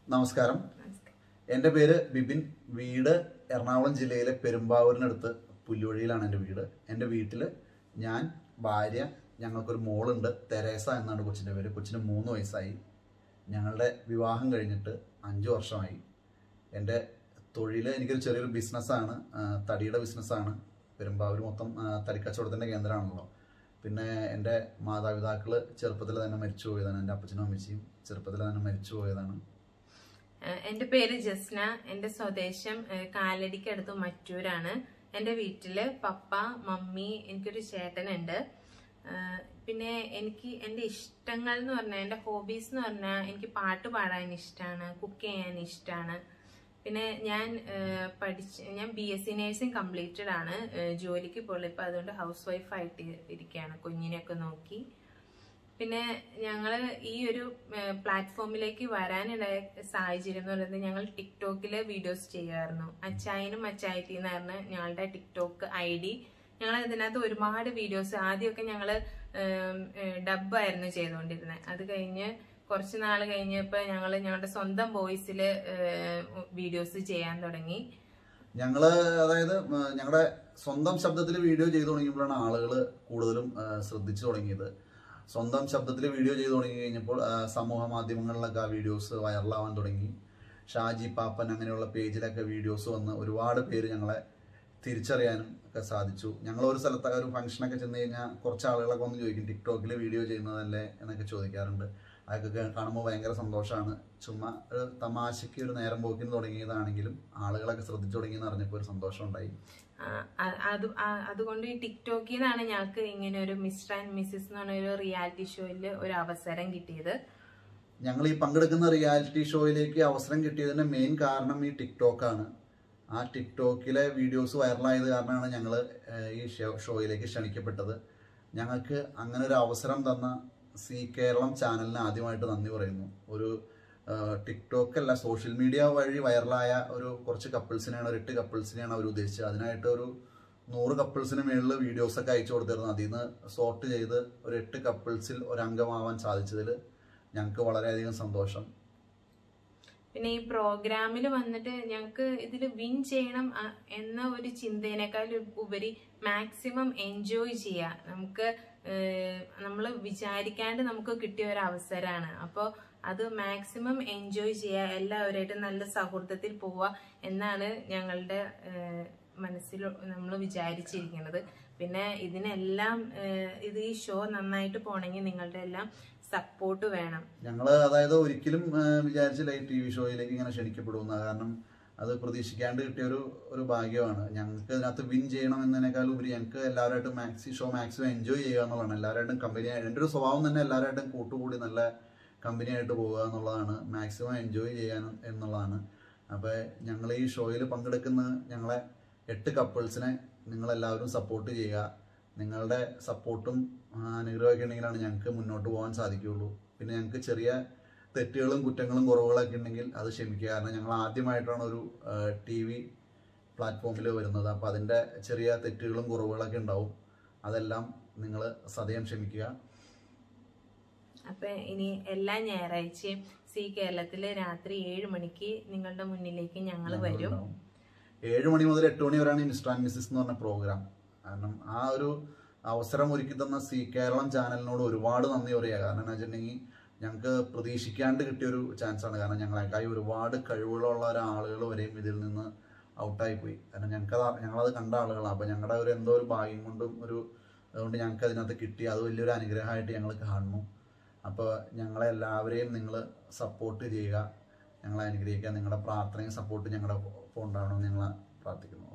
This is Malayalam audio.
നമസ്കാരം എൻ്റെ പേര് ബിബിൻ വീട് എറണാകുളം ജില്ലയിലെ പെരുമ്പാവൂരിനടുത്ത് പുല്ലുവഴിയിലാണ് എൻ്റെ വീട് എൻ്റെ വീട്ടിൽ ഞാൻ ഭാര്യ ഞങ്ങൾക്കൊരു മോളുണ്ട് തെരേസ എന്നാണ് കൊച്ചിൻ്റെ പേര് കൊച്ചിന് മൂന്ന് വയസ്സായി ഞങ്ങളുടെ വിവാഹം കഴിഞ്ഞിട്ട് അഞ്ച് വർഷമായി എൻ്റെ തൊഴിൽ എനിക്കൊരു ചെറിയൊരു ബിസിനസ്സാണ് തടിയുടെ ബിസിനസ്സാണ് പെരുമ്പാവൂർ മൊത്തം ആ, തടിക്കച്ചവടത്തിൻ്റെ കേന്ദ്രമാണല്ലോ പിന്നെ എൻ്റെ മാതാപിതാക്കൾ ചെറുപ്പത്തിൽ തന്നെ മരിച്ചു പോയതാണ് എൻ്റെ അപ്പച്ചനും അമ്മച്ചിയും ചെറുപ്പത്തിൽ തന്നെ മരിച്ചു പോയതാണ് ഏഹ് എന്റെ പേര് ജസ്ന എന്റെ സ്വദേശം ഏഹ് കാലടിക്കടുത്ത് മറ്റൂരാണ് എന്റെ വീട്ടില് പപ്പ മമ്മി എനിക്കൊരു ചേട്ടനുണ്ട് ഏഹ് പിന്നെ എനിക്ക് എന്റെ ഇഷ്ടങ്ങൾ എന്ന് പറഞ്ഞാൽ എന്റെ ഹോബീസ് എന്ന് പറഞ്ഞാൽ എനിക്ക് പാട്ട് പാടാൻ ഇഷ്ടമാണ് കുക്ക് ചെയ്യാൻ ഇഷ്ടമാണ് പിന്നെ ഞാൻ ഏഹ് പഠിച്ച് ഞാൻ B S C nursing completed ആണ് ഏഹ് ജോലിക്ക് പോലും ഇപ്പൊ അതുകൊണ്ട് ഹൗസ് വൈഫ് ആയിട്ട് ഇരിക്കുകയാണ് കുഞ്ഞിനെയൊക്കെ നോക്കി പിന്നെ ഞങ്ങൾ ഈ ഒരു പ്ലാറ്റ്ഫോമിലേക്ക് വരാനുണ്ടായ സാഹചര്യം എന്ന് പറയുന്നത് ഞങ്ങൾ ടിക്ടോക്കിൽ വീഡിയോസ് ചെയ്യുമായിരുന്നു അച്ചായനും അച്ചായത്തി എന്നായിരുന്നു ഞങ്ങളുടെ ടിക്ടോക്ക് ഐ ഡി ഞങ്ങൾ ഇതിനകത്ത് ഒരുപാട് വീഡിയോസ് ആദ്യമൊക്കെ ഞങ്ങൾ ഡബ്ബായിരുന്നു ചെയ്തുകൊണ്ടിരുന്നത് അത് കഴിഞ്ഞ് കുറച്ച് നാൾ കഴിഞ്ഞപ്പോൾ ഞങ്ങൾ ഞങ്ങളുടെ സ്വന്തം വോയിസിൽ വീഡിയോസ് ചെയ്യാൻ തുടങ്ങി ഞങ്ങള് അതായത് ഞങ്ങളുടെ സ്വന്തം ശബ്ദത്തിൽ വീഡിയോ ചെയ്തു തുടങ്ങിയപ്പോഴാണ് ആളുകൾ കൂടുതലും ആ, ശ്രദ്ധിച്ചു തുടങ്ങിയത് സ്വന്തം ശബ്ദത്തിൽ വീഡിയോ ചെയ്തു തുടങ്ങി കഴിഞ്ഞപ്പോൾ ആ, സമൂഹ മാധ്യമങ്ങളിലൊക്കെ ആ വീഡിയോസ് വൈറലാവാൻ തുടങ്ങി ഷാജി പാപ്പൻ അങ്ങനെയുള്ള പേജിലൊക്കെ വീഡിയോസ് വന്ന് ഒരുപാട് പേര് ഞങ്ങളെ തിരിച്ചറിയാനും ഒക്കെ സാധിച്ചു ഞങ്ങൾ ഒരു സ്ഥലത്ത് ഒരു ഫംഗ്ഷനൊക്കെ ചെന്ന് കഴിഞ്ഞാൽ കുറച്ച് ആളുകളൊക്കെ വന്ന് ചോദിക്കും ടിക്ടോക്കിൽ വീഡിയോ ചെയ്യുന്നതല്ലേ എന്നൊക്കെ ചോദിക്കാറുണ്ട് അതൊക്കെ കാണുമ്പോൾ ഭയങ്കര സന്തോഷമാണ് ചുമ്മാ ഒരു തമാശയ്ക്ക് ഒരു നേരം പോക്കിന് തുടങ്ങിയതാണെങ്കിലും ആളുകളൊക്കെ ശ്രദ്ധിച്ചു തുടങ്ങിയെന്ന് അറിഞ്ഞപ്പോൾ ഒരു സന്തോഷം ഉണ്ടായി ആ, അ- അത് ആ- അതുകൊണ്ട് ഈ ടിക്ടോക്കിൽ നിന്നാണ് ഞങ്ങൾക്ക് ഇങ്ങനെ ഒരു മിസ്റ്റർ ആൻഡ് മിസ്സിസ് എന്ന് പറഞ്ഞ ഒരു റിയാലിറ്റി ഷോയിൽ ഒരു അവസരം കിട്ടിയത് ഞങ്ങൾ ഈ പങ്കെടുക്കുന്ന റിയാലിറ്റി ഷോയിലേക്ക് അവസരം കിട്ടിയതിന്റെ മെയിൻ കാരണം ഈ ടിക്ടോക്കാണ് ആ ടിക്ടോക്കിലെ വീഡിയോസ് വൈറലായത് കാരണമാണ് ഞങ്ങൾ ഈ ഷോ- ഷോയിലേക്ക് ക്ഷണിക്കപ്പെട്ടത് ഞങ്ങൾക്ക് അങ്ങനെ ഒരു അവസരം തന്ന സി കേരളം ചാനലിന് ആദ്യമായിട്ട് നന്ദി പറയുന്നു ഒരു ടിക്ടോക്ക് അല്ല സോഷ്യൽ മീഡിയ വഴി വൈറലായ ഒരു കുറച്ച് കപ്പിൾസിനെയാണ് ഒരു എട്ട് കപ്പിൾസിനെയാണ് അവർ ഉദ്ദേശിച്ചത് അതിനായിട്ട് ഒരു നൂറ് കപ്പിൾസിന് മേളിൽ വീഡിയോസ് ഒക്കെ അയച്ചു കൊടുത്തിരുന്നു അതിൽ നിന്ന് സോർട്ട് ചെയ്ത് ഒരു എട്ട് കപ്പിൾസിൽ ഒരു അംഗമാവാൻ സാധിച്ചതിൽ ഞങ്ങൾക്ക് വളരെയധികം സന്തോഷം പിന്നെ ഈ പ്രോഗ്രാമിൽ വന്നിട്ട് ഞങ്ങൾക്ക് ഇതിൽ വിൻ ചെയ്യണം അ- എന്ന ഒരു ചിന്തേനേക്കാൾ ഉപരി മാക്സിമം എൻജോയ് ചെയ്യുക നമുക്ക് നമ്മൾ വിചാരിക്കാണ്ട് നമുക്ക് കിട്ടിയ ഒരു അവസരമാണ് അപ്പോൾ അത് മാക്സിമം എൻജോയ് ചെയ്യുക എല്ലാവരുമായിട്ടും നല്ല സൗഹൃദത്തിൽ പോവുക എന്നാണ് ഞങ്ങളുടെ ഏഹ്, മനസ്സിൽ നമ്മൾ വിചാരിച്ചിരിക്കുന്നത് പിന്നെ ഇതിനെല്ലാം ഏഹ്, ഇത് ഈ ഷോ നന്നായിട്ട് പോണെങ്കിൽ നിങ്ങളുടെ എല്ലാം സപ്പോർട്ട് വേണം ഞങ്ങൾ അതായത് ഒരിക്കലും ആ, വിചാരിച്ചില്ല ഈ ടി വി ഷോയിലേക്ക് ഇങ്ങനെ ക്ഷണിക്കപ്പെടുന്ന കാരണം അത് പ്രതീക്ഷിക്കാണ്ട് കിട്ടിയ ഒരു ഒരു ഭാഗ്യമാണ് ഞങ്ങൾക്ക് ഇതിനകത്ത് വിൻ ചെയ്യണം എന്നതിനേക്കാൾ ഉപരി ഞങ്ങൾക്ക് എല്ലാവരുമായിട്ടും മാക്സി ഷോ മാക്സിമം എൻജോയ് ചെയ്യുക എന്നുള്ളതാണ് എല്ലാവരുമായിട്ടും കമ്പനി എൻ്റെ ഒരു സ്വഭാവം തന്നെ എല്ലാവരുമായിട്ടും കൂട്ടുകൂടി നല്ല കമ്പനിയായിട്ട് പോവുക എന്നുള്ളതാണ് മാക്സിമം എൻജോയ് ചെയ്യാൻ എന്നുള്ളതാണ് അപ്പോൾ ഞങ്ങൾ ഈ ഷോയിൽ പങ്കെടുക്കുന്ന ഞങ്ങളെ എട്ട് കപ്പിൾസിനെ നിങ്ങളെല്ലാവരും സപ്പോർട്ട് ചെയ്യുക നിങ്ങളുടെ സപ്പോർട്ടും അനുഗ്രഹമൊക്കെ ഉണ്ടെങ്കിലാണ് ഞങ്ങൾക്ക് മുന്നോട്ട് പോകാൻ സാധിക്കുകയുള്ളൂ പിന്നെ ഞങ്ങൾക്ക് ചെറിയ തെറ്റുകളും കുറ്റങ്ങളും കുറവുകളൊക്കെ ഉണ്ടെങ്കിൽ അത് ക്ഷമിക്കുക കാരണം ഞങ്ങൾ ആദ്യമായിട്ടാണ് ഒരു ടി വി പ്ലാറ്റ്ഫോമിൽ വരുന്നത് അപ്പോൾ അതിൻ്റെ ചെറിയ തെറ്റുകളും കുറവുകളൊക്കെ ഉണ്ടാവും അതെല്ലാം നിങ്ങൾ സദയം ക്ഷമിക്കുക അപ്പൊ ഇനി എല്ലാ ഞായറാഴ്ചയും സി കേരളത്തില് രാത്രി ഏഴ് മണിക്ക് നിങ്ങളുടെ മുന്നിലേക്ക് ഞങ്ങൾ വരും ഉണ്ടാവും. ഏഴ് മണി മുതൽ എട്ട് മണി വരെയാണ് ഈ മിസ്റ്റർ ആൻഡ് മിസ്സിസ് എന്ന് പറഞ്ഞ പ്രോഗ്രാം കാരണം ആ ഒരു അവസരം ഒരുക്കി തന്ന സി കേരളം ചാനലിനോട് ഒരുപാട് നന്ദി പറയുക കാരണം എന്ന് വെച്ചിട്ടുണ്ടെങ്കിൽ ഞങ്ങൾക്ക് പ്രതീക്ഷിക്കാണ്ട് കിട്ടിയൊരു ചാൻസ് ആണ് കാരണം ഞങ്ങളെക്കായി ഒരുപാട് കഴിവുകളുള്ള ഒരാളുകൾ വരെയും ഇതിൽ നിന്ന് ഔട്ടായി പോയി കാരണം ഞങ്ങൾക്ക് ഞങ്ങളത് കണ്ട ആളുകളാണ് അപ്പോൾ ഞങ്ങളുടെ ഒരു എന്തോ ഒരു ഭാഗ്യം കൊണ്ടും ഒരു അതുകൊണ്ട് ഞങ്ങൾക്ക് അതിനകത്ത് കിട്ടി അത് വലിയൊരു അനുഗ്രഹമായിട്ട് ഞങ്ങൾ കാണുന്നു അപ്പോൾ ഞങ്ങളെ എല്ലാവരെയും നിങ്ങൾ സപ്പോർട്ട് ചെയ്യുക ഞങ്ങളെ അനുഗ്രഹിക്കുക നിങ്ങളുടെ പ്രാർത്ഥനയും സപ്പോർട്ടും ഞങ്ങളുടെ ഒപ്പം ഉണ്ടാവണമെന്ന് ഞങ്ങൾ പ്രാർത്ഥിക്കുന്നു